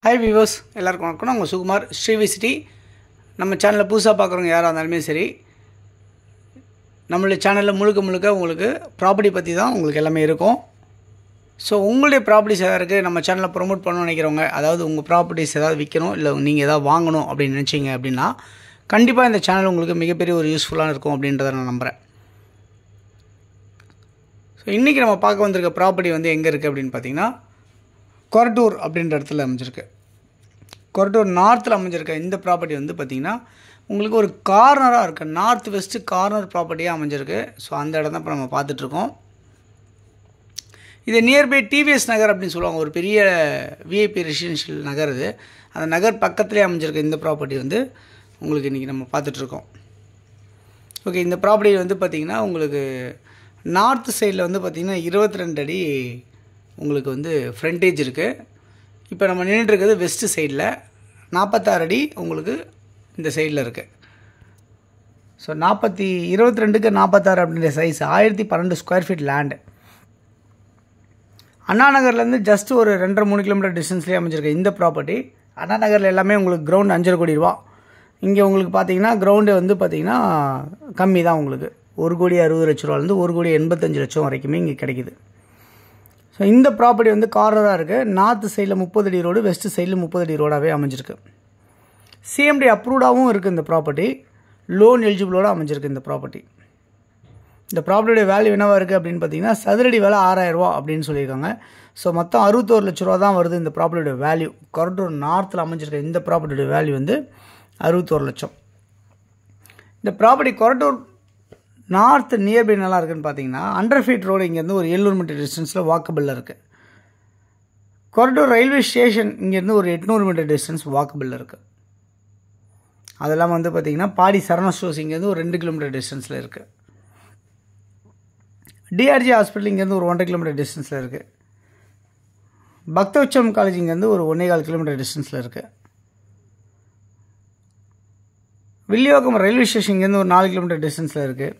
hi விவோஸ் எல்லாருக்கும் வணக்கம் நான் உங்கள் சுகுமார் ஸ்ரீவிசிட்டி நம்ம சேனலில் புதுசாக பார்க்குறவங்க யாராக இருந்தாலுமே சரி நம்மளுடைய சேனலில் முழுக்க முழுக்க உங்களுக்கு ப்ராப்பர்ட்டி பற்றி தான் உங்களுக்கு எல்லாமே இருக்கும் ஸோ உங்களுடைய ப்ராப்பர்ட்டிஸ் எதாவது இருக்குது நம்ம சேனலில் ப்ரொமோட் பண்ணணும்னு நினைக்கிறவங்க அதாவது உங்கள் ப்ராப்பர்ட்டிஸ் ஏதாவது விற்கணும் இல்லை நீங்கள் எதாவது வாங்கணும் அப்படின்னு நினச்சிங்க அப்படின்னா கண்டிப்பாக இந்த சேனல் உங்களுக்கு மிகப்பெரிய ஒரு யூஸ்ஃபுல்லாக இருக்கும் அப்படின்றத நான் நம்புகிறேன் ஸோ இன்றைக்கி நம்ம பார்க்க வந்திருக்க ப்ராப்பர்ட்டி வந்து எங்கே இருக்குது அப்படின்னு பார்த்தீங்கன்னா கொரட்டூர் அப்படின்ற இடத்துல அமைஞ்சிருக்கு கொரட்டூர் நார்த்தில் அமைஞ்சிருக்க இந்த ப்ராப்பர்ட்டி வந்து பார்த்திங்கன்னா உங்களுக்கு ஒரு கார்னராக இருக்குது நார்த் வெஸ்ட்டு கார்னர் ப்ராப்பர்ட்டியாக அமைஞ்சிருக்கு ஸோ அந்த இடம் தான் இப்போ நம்ம பார்த்துட்ருக்கோம் இது நியர்பை டிவிஎஸ் நகர் அப்படின்னு சொல்லுவாங்க ஒரு பெரிய விஐபி ரெசிடென்ஷியல் நகர் இது அந்த நகர் பக்கத்துலேயே அமைஞ்சிருக்க இந்த ப்ராப்பர்ட்டி வந்து உங்களுக்கு இன்றைக்கி நம்ம பார்த்துட்ருக்கோம் ஓகே இந்த ப்ராப்பர்ட்டி வந்து பார்த்திங்கன்னா உங்களுக்கு நார்த் சைடில் வந்து பார்த்திங்கன்னா இருபத்தி ரெண்டு அடி உங்களுக்கு வந்து ஃப்ரண்டேஜ் இருக்குது இப்போ நம்ம நின்றுட்டுருக்கிறது வெஸ்ட்டு சைடில் நாற்பத்தாறு அடி உங்களுக்கு இந்த சைடில் இருக்குது ஸோ நாற்பத்தி இருபத்தி ரெண்டுக்கு நாற்பத்தாறு அப்படின்ற சைஸ் ஆயிரத்தி பன்னெண்டு ஸ்கொயர் ஃபீட் லேண்டு அண்ணா நகர்லேருந்து ஜஸ்ட் ஒரு ரெண்டரை மூணு கிலோமீட்டர் டிஸ்டன்ஸ்லேயே அமைஞ்சிருக்கு இந்த ப்ராப்பர்ட்டி அண்ணா நகரில் எல்லாமே உங்களுக்கு கிரவுண்ட் அஞ்சரை கோடி ரூபா இங்கே உங்களுக்கு பார்த்தீங்கன்னா கிரவுண்டு வந்து பார்த்தீங்கன்னா கம்மி தான் உங்களுக்கு ஒரு கோடி அறுபது லட்ச ரூபாலேருந்து ஒரு கோடி எண்பத்தஞ்சு லட்சம் வரைக்குமே இங்கே கிடைக்குது ஸோ இந்த ப்ராப்பர்ட்டி வந்து கார்னராக இருக்குது நார்த் சைடில் முப்பது அடி ரோடு வெஸ்ட் சைடில் முப்பது அடி ரோடாகவே அமைஞ்சிருக்கு சிஎம்டி அப்ரூவ்டாகவும் இருக்குது இந்த ப்ராப்பர்ட்டி லோன் எலிஜிபிளோடு அமைஞ்சிருக்கு இந்த ப்ராப்பர்ட்டி இந்த ப்ராப்பர்ட்டியோட வேல்யூ என்னவாக இருக்குது அப்படின்னு பார்த்தீங்கன்னா சதுரடி விலை ஆறாயிரரூவா அப்படின்னு சொல்லியிருக்காங்க ஸோ மொத்தம் அறுபத்தோரு லட்ச ரூபா தான் வருது இந்த ப்ராப்பர்ட்டியோட வேல்யூ கொரட்டூர் நார்த்தில் அமைஞ்சிருக்க இந்த ப்ராப்பர்ட்டியோட வேல்யூ வந்து அறுபத்தோரு லட்சம் இந்த ப்ராப்பர்ட்டி கொரட்டூர் நார்த் நியர்பை நல்லா இருக்குன்னு பார்த்தீங்கன்னா அண்டர் ஃபீட் ரோடு இங்கேருந்து ஒரு எழுநூறு மீட்டர் டிஸ்டன்ஸில் வாக்கபிளில் இருக்குது கொரட்டூர் ரயில்வே ஸ்டேஷன் இங்கேருந்து ஒரு எட்நூறு மீட்டர் டிஸ்டன்ஸ் வாக்கபிளில் இருக்குது அதெல்லாம் வந்து பார்த்திங்கன்னா பாடி சரண ஸ்டோர்ஸ் இங்கேருந்து ஒரு ரெண்டு கிலோமீட்டர் டிஸ்டன்ஸில் இருக்குது டிஆர்ஜி ஹாஸ்பிட்டல் இங்கேருந்து ஒரு ஒன்றரை கிலோமீட்டர் டிஸ்டன்ஸில் இருக்குது பக்தவச்சம் காலேஜ் இங்கேருந்து ஒரு ஒன்றே கால் கிலோமீட்டர் டிஸ்டன்ஸில் இருக்குது வில்லியோகம் ரயில்வே ஸ்டேஷன் இங்கேருந்து ஒரு நாலு கிலோமீட்டர் டிஸ்டன்ஸில் இருக்குது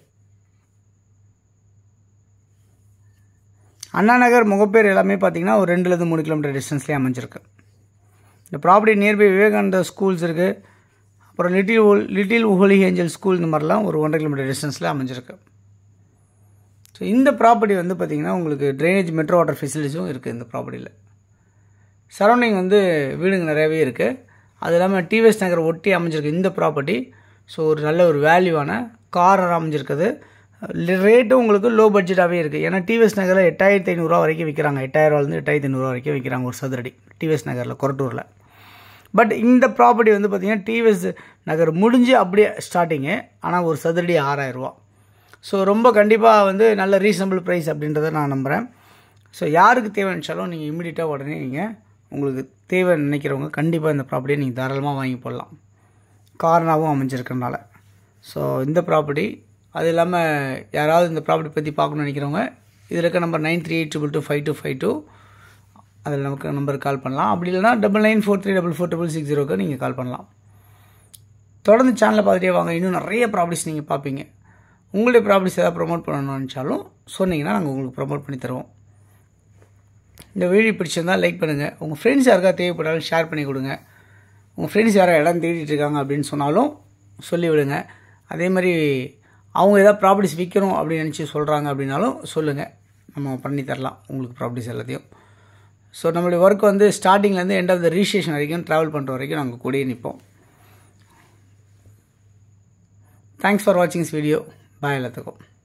அண்ணா நகர் முகப்பேர் எல்லாமே பார்த்தீங்கன்னா ஒரு ரெண்டுலேருந்து மூணு கிலோமீட்டர் டிஸ்டன்ஸ்லேயே அமைஞ்சிருக்கு இந்த ப்ராப்பர்ட்டி நியர்பை விவேகானந்தா ஸ்கூல்ஸ் இருக்குது அப்புறம் Little Hole Little Holy Angel School இந்த மாதிரிலாம் ஒரு ஒன்றரை கிலோமீட்டர் டிஸ்டன்ஸில் அமைஞ்சிருக்கு ஸோ இந்த ப்ராப்பர்ட்டி வந்து பார்த்திங்கன்னா உங்களுக்கு ட்ரைனேஜ் மெட்ரோ வாட்டர் ஃபெசிலிட்டிஸும் இருக்குது இந்த ப்ராப்பர்ட்டியில் சரௌண்டிங் வந்து வீடுங்க நிறையவே இருக்குது அது இல்லாமல் டிவிஎஸ் நகர் ஒட்டி அமைஞ்சிருக்கு இந்த ப்ராப்பர்ட்டி ஸோ ஒரு நல்ல ஒரு வேல்யூவான கார்னர் அமைஞ்சிருக்குது ரேட்டும் உங்களுக்கு லோ பட்ஜெட்டாகவே இருக்குது ஏன்னா டிவிஎஸ் நகரில் எட்டாயிரத்தி ஐநூறுரூவா வரைக்கும் விற்கிறாங்க எட்டாயிரரூவாலேருந்து எட்டாயிரத்தி ஐநூறுரூவா வரைக்கும் விற்கிறாங்க ஒரு சதுரடி டிவிஎஸ் நகரில் கொரட்டூரில் பட் இந்த ப்ராப்பர்ட்டி வந்து பார்த்திங்கன்னா டிவிஎஸ் நகர் முடிஞ்சு அப்படியே ஸ்டார்டிங்கு ஆனால் ஒரு சதுரடி ஆறாயிரரூவா ஸோ ரொம்ப கண்டிப்பாக வந்து நல்ல ரீசனபிள் ப்ரைஸ் அப்படின்றத நான் நம்புகிறேன் ஸோ யாருக்கு தேவைன்னுச்சாலும் நீங்கள் இமீடியட்டாக உடனே நீங்கள் உங்களுக்கு தேவை நினைக்கிறவங்க கண்டிப்பாக இந்த ப்ராப்பர்ட்டியை நீங்கள் தாராளமாக வாங்கி போடலாம் கார்னாகவும் அமைஞ்சிருக்கனால ஸோ இந்த ப்ராப்பர்ட்டி அது இல்லாமல் யாராவது இந்த ப்ராப்பர்ட்டி பற்றி பார்க்கணும்னு நினைக்கிறவங்க இதில் இருக்க number nine three eight triple two five two five two அதில் நமக்கு நம்பருக்கு கால் பண்ணலாம் அப்படி இல்லைனா double nine four three double four double six ஜீரோக்கு நீங்கள் கால் பண்ணலாம் தொடர்ந்து சேனலை பார்த்துட்டே வாங்க இன்னும் நிறைய ப்ராப்பர்ட்டிஸ் நீங்கள் பார்ப்பீங்க உங்களுடைய ப்ராப்பர்ட்டிஸ் ஏதாவது ப்ரொமோட் பண்ணணும்னு நினச்சாலும் சொன்னீங்கன்னா நாங்கள் உங்களுக்கு ப்ரொமோட் பண்ணி தருவோம் இந்த வீடியோ பிடிச்சிருந்தால் லைக் பண்ணுங்கள் உங்கள் ஃப்ரெண்ட்ஸ் யாருக்கா தேவைப்பட்டாலும் ஷேர் பண்ணி கொடுங்க உங்கள் ஃப்ரெண்ட்ஸ் யாரோ இடம் தேடிட்டு இருக்காங்க அப்படின்னு சொன்னாலும் சொல்லி விடுங்க அதே மாதிரி அவங்க ஏதாவது ப்ராப்பர்ட்டிஸ் விற்கணும் அப்படின்னு நினச்சி சொல்கிறாங்க அப்படின்னாலும் சொல்லுங்கள் நம்ம பண்ணி தரலாம் உங்களுக்கு ப்ராப்பர்ட்டிஸ் எல்லாத்தையும் ஸோ நம்மளுடைய ஒர்க் வந்து ஸ்டார்டிங்லேருந்து எண்ட் ஆஃப் த ரிஜிஸ்ட்ரேஷன் வரைக்கும் ட்ராவல் பண்ணுற வரைக்கும் நாங்கள் கூடயே நிற்போம் தேங்க்ஸ் ஃபார் வாட்சிங் திஸ் வீடியோ பாய் எல்லாத்துக்கும்